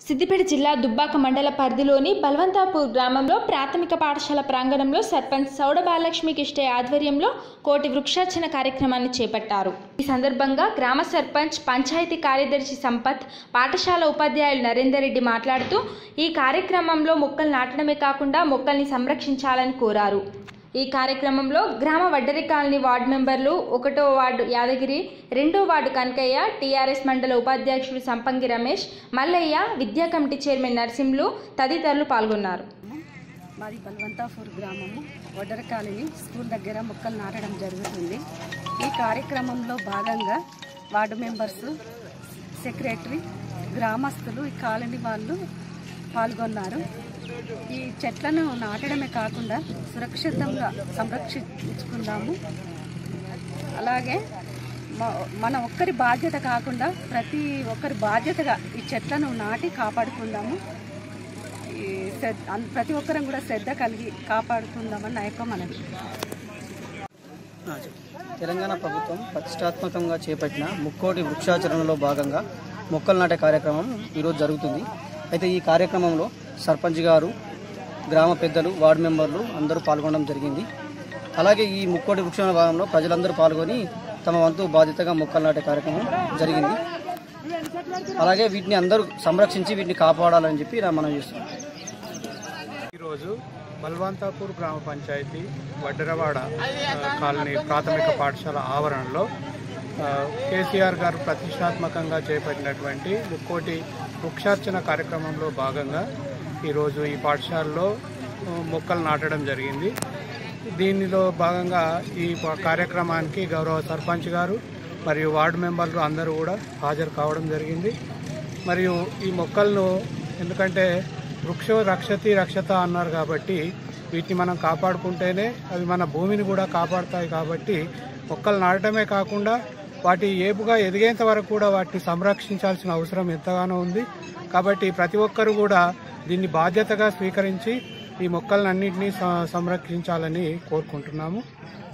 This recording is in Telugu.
సిద్దిపేట జిల్లా దుబ్బాక మండల పరిధిలోని బల్వంతాపూర్ గ్రామంలో ప్రాథమిక పాఠశాల ప్రాంగణంలో సర్పంచ్ సౌడ బాలలక్ష్మి కిష్టే ఆధ్వర్యంలో కోటి వృక్షార్చన కార్యక్రమాన్ని చేపట్టారు ఈ సందర్భంగా గ్రామ సర్పంచ్ పంచాయతీ కార్యదర్శి సంపత్ పాఠశాల ఉపాధ్యాయులు నరేందర్ రెడ్డి మాట్లాడుతూ ఈ కార్యక్రమంలో మొక్కలు నాటడమే కాకుండా మొక్కల్ని సంరక్షించాలని కోరారు ఈ కార్యక్రమంలో గ్రామ వడ్డరి కాలనీ వార్డు మెంబర్లు ఒకటో వార్డు యాదగిరి రెండో వార్డు కనకయ్య టీఆర్ఎస్ మండల ఉపాధ్యక్షుడు సంపంగి రమేష్ మల్లయ్య విద్యా కమిటీ చైర్మన్ నరసింహులు తదితరులు పాల్గొన్నారు మాది బల్వంతాపూర్ గ్రామము వడ్డర కాలనీ స్కూల్ దగ్గర మొక్కలు నాటడం జరుగుతుంది ఈ కార్యక్రమంలో భాగంగా వార్డు మెంబర్స్ సెక్రటరీ గ్రామస్తులు ఈ కాలనీ వాళ్ళు పాల్గొన్నారు ఈ చెట్లను నాటడమే కాకుండా సురక్షితంగా సంరక్షించుకుందాము అలాగే మ- మన ఒక్కరి బాధ్యత కాకుండా ప్రతి ఒక్కరి బాధ్యతగా ఈ చెట్లను నాటి కాపాడుకుందాము ఈ శ్రద్ధ అన్- ప్రతి ఒక్కరం కూడా శ్రద్ధ కలిగి కాపాడుకుందామని నా యొక్క మనవి ఆ, చెప్పు. తెలంగాణ ప్రభుత్వం ప్రతిష్టాత్మకంగా చేపట్టిన ముక్కోటి వృక్షాచరణలో భాగంగా మొక్కలు నాటే కార్యక్రమం ఈరోజు జరుగుతుంది అయితే ఈ కార్యక్రమంలో సర్పంచ్ గారు గ్రామ పెద్దలు వార్డు మెంబర్లు అందరూ పాల్గొనడం జరిగింది అలాగే ఈ ముక్కోటి వృక్షాల భాగంలో ప్రజలందరూ పాల్గొని తమ వంతు బాధ్యతగా మొక్కలు నాటే కార్యక్రమం జరిగింది అలాగే వీటిని అందరూ సంరక్షించి వీటిని కాపాడాలని చెప్పి నా మనం చేస్తున్నాం ఈరోజు బల్వంతాపూర్ గ్రామ పంచాయతీ వడ్డరవాడ ఆ, కాలనీ ప్రాథమిక పాఠశాల ఆవరణలో ఆ, కేసీఆర్ గారు ప్రతిష్టాత్మకంగా చేపట్టినటువంటి ముక్కోటి వృక్షార్చన కార్యక్రమంలో భాగంగా ఈరోజు ఈ పాఠశాలలో ఆ, మొక్కలు నాటడం జరిగింది దీనిలో భాగంగా ఈ ప- కార్యక్రమానికి గౌరవ సర్పంచ్ గారు మరియు వార్డు మెంబర్లు అందరూ కూడా హాజరు కావడం జరిగింది మరియు ఈ మొక్కలను ఎందుకంటే వృక్షో రక్షతి రక్షత అన్నారు కాబట్టి వీటిని మనం కాపాడుకుంటేనే అవి మన భూమిని కూడా కాపాడుతాయి కాబట్టి మొక్కలు నాటడమే కాకుండా వాటి ఏపుగా ఎదిగేంత వరకు కూడా వాటిని సంరక్షించాల్సిన అవసరం ఎంతగానో ఉంది కాబట్టి ప్రతి ఒక్కరు కూడా దీన్ని బాధ్యతగా స్వీకరించి ఈ మొక్కలన్నింటినీ స- సంరక్షించాలని కోరుకుంటున్నాము